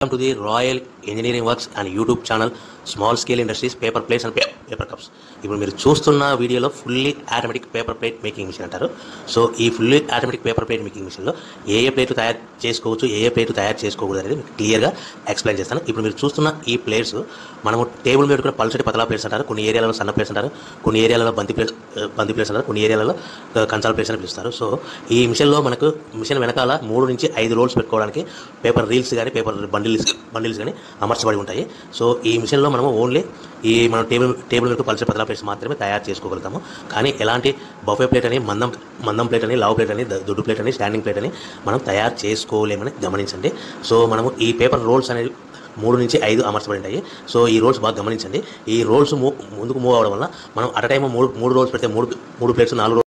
welcome to the royal engineering works and YouTube channel small scale industries paper plates and paper cups ఇప్పుడు మీరు చూస్తున్న వీడియోలో fully automatic paper plate making machine అంటారు so ఈ fully automatic paper plate making మిషన్లో ఏ ఏ ప్లేట్లు తయారు చేసుకోవచ్చు ఏ ఏ ప్లేట్లు తయారు చేసుకోకూడదు అనేది మీకు క్లియర్గా ఎక్స్ప్లెయిన్ చేస్తాను ఇప్పుడు మీరు చూస్తున్న ఈ ప్లేట్స్ మనము టేబుల్ మీద కూడా పల్చటి పతలా ప్లేట్స్ అంటారు కొన్ని ఏరియాలలో సన్న ప్లేట్స్ అంటారు కొన్ని ఏరియాలలో బంతి ప్లేట్స్ బంతి ప్లేట్స్ అంటారు కొన్ని ఏరియాలలో కంచాల ప్లేట్స్ అని పిలుస్తారు సో ఈ మిషన్లో మనకు మిషన్ వెనకాల మూడు నుంచి ఐదు రోల్స్ పెట్టుకోవడానికి పేపర్ రీల్స్ కానీ పేపర్ బండిల్స్ బండిల్స్ కానీ అమర్చబడి ఉంటాయి సో ఈ మిషన్లో మనము ఓన్లీ ఈ మనం టేబుల్ టేబుల్ మీద పల్చటి పతలా ప్లేట్స్ మాత్రమే తయారు చేసుకోగలుగుతాము కానీ ఎలాంటి బఫే ప్లేట్ అని మందం మందం ప్లేట్ అని లావ్ ప్లేట్ అని ద- దొడ్డు ప్లేట్ అని స్టాండింగ్ ప్లేట్ అని మనం తయారు చేసుకోలేమని గమనించండి సో మనము ఈ పేపర్ రోల్స్ అనేవి మూడు నుంచి ఐదు అమర్చబడి ఉంటాయి సో ఈ రోల్స్ బాగా గమనించండి ఈ రోల్స్ ముందుకు మూవ్ అవడం వల్ల మనం అట్ టైం మూడు మూడు రోల్స్ పెడితే మూడు మూడు ప్లేట్స్ నాలుగు